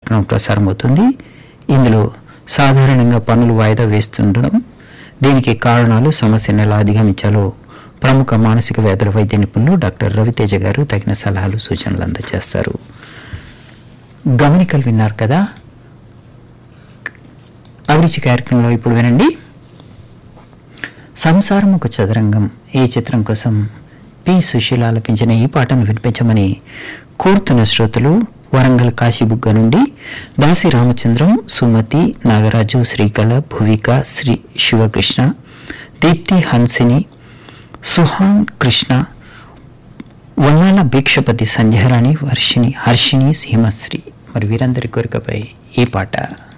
కార్యక్రమం ప్రసారమవుతుంది ఇందులో సాధారణంగా పనులు వాయిదా వేస్తుండడం దీనికి కారణాలు సమస్యను ఎలా అధిగమించాలో ప్రముఖ మానసిక వ్యాధుల వైద్య నిపుణులు డాక్టర్ రవితేజ గారు తగిన సలహాలు సూచనలు అందజేస్తారు గమనికలు విన్నారు కదా అభిరుచి కార్యక్రమంలో ఇప్పుడు వినండి సంసారం ఒక చదరంగం ఈ చిత్రం కోసం పి సుశీల ఆలపించిన ఈ పాటను వినిపించమని కోరుతున్న శ్రోతలు వరంగల్ కాశీబుగ్గ నుండి దాసి రామచంద్రం సుమతి నాగరాజు శ్రీకళ భువిక శ్రీ శివకృష్ణ దీప్తి హన్సిని సుహాన్ కృష్ణ వన్నాల భిక్షపతి సంధ్యారాణి వర్షిణి హర్షిణి సీమశ్రీ మరి వీరందరి కోరికపై ఈ పాట